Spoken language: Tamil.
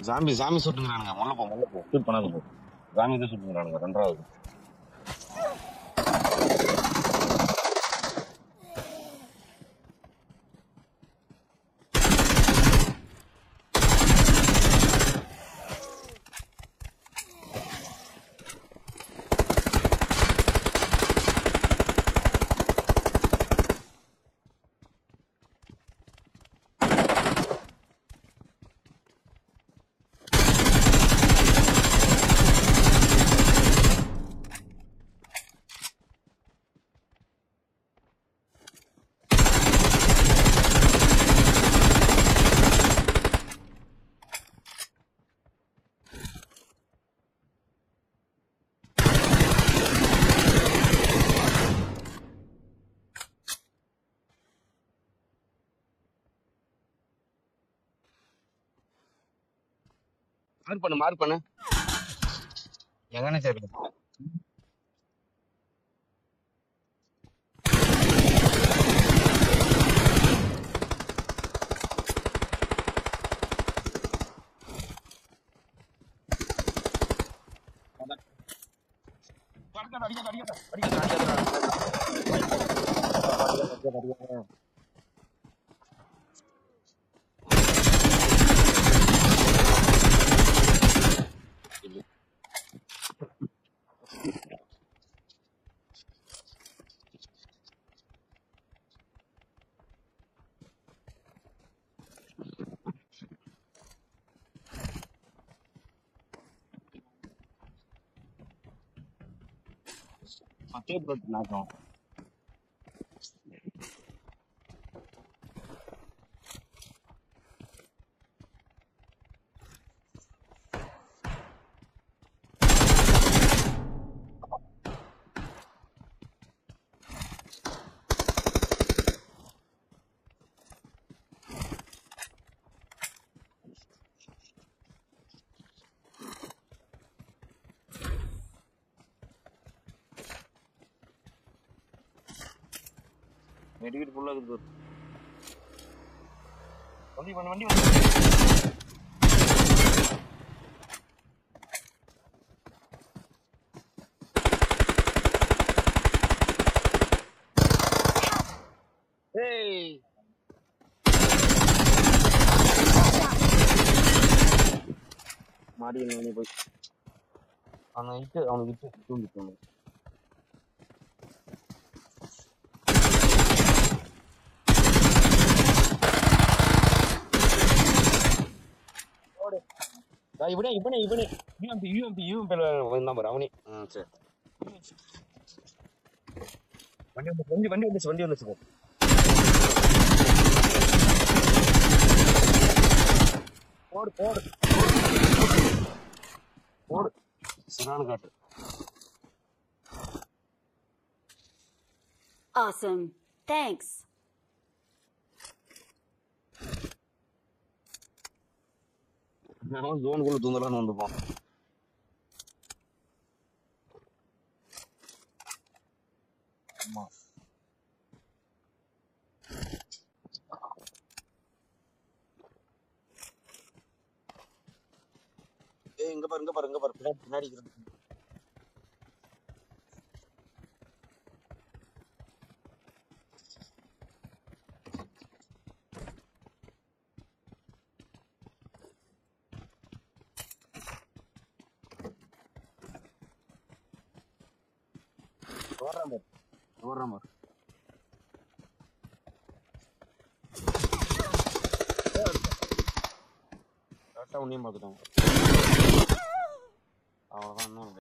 ஜாம்பி ஜாம்பி சுட்டுங்கிறானுங்க முள்ள போ முள்ள போ ஷூட் பண்ணாத போ ஜாம்பி தான் சுட்டுங்கிறானுங்க ரெண்டாவது மார்க் பண்ணு மார்க் பண்ணு எங்கன்னு தெரியல அடிக்காத, அடிக்காத, அடிக்காத, அடிக்காத, அடிக்காத, அடிக்காத, அடிக்காத. பத்தே போட்டு நாக்கம் மெடிக்கெட் ஃபுல்லா இருக்குது வண்டி வண்டி வண்டி வண்டி ஏய் மாடி என்ன போய் அவனை இட்டு அவனுக்கு இட்டு தூங்கிட்டு இவனே இவனே இவனே யூஎம்பி யூஎம்பி யூஎம்பி வந்தான் பாரு அவனே ம் சரி வண்டி வந்து வண்டி வண்டி வந்துச்சு வண்டி வந்துச்சு போ போடு போடு போடு சிறானு காட்டு Awesome. Thanks. அவன் ஜோனுக்குள்ள தூந்தலான்னு வந்துப்பான் ஆமா ஏய் இங்க பாரு இங்க பாரு இங்க பாரு பின்னாடி பின்னாடி இருக்கிறான். ஓடுறான் பாரு ஓடுறான் பாரு கரெக்டா உன்னையும் பார்த்துட்டான் அவ்வளவுதான் இன்னும்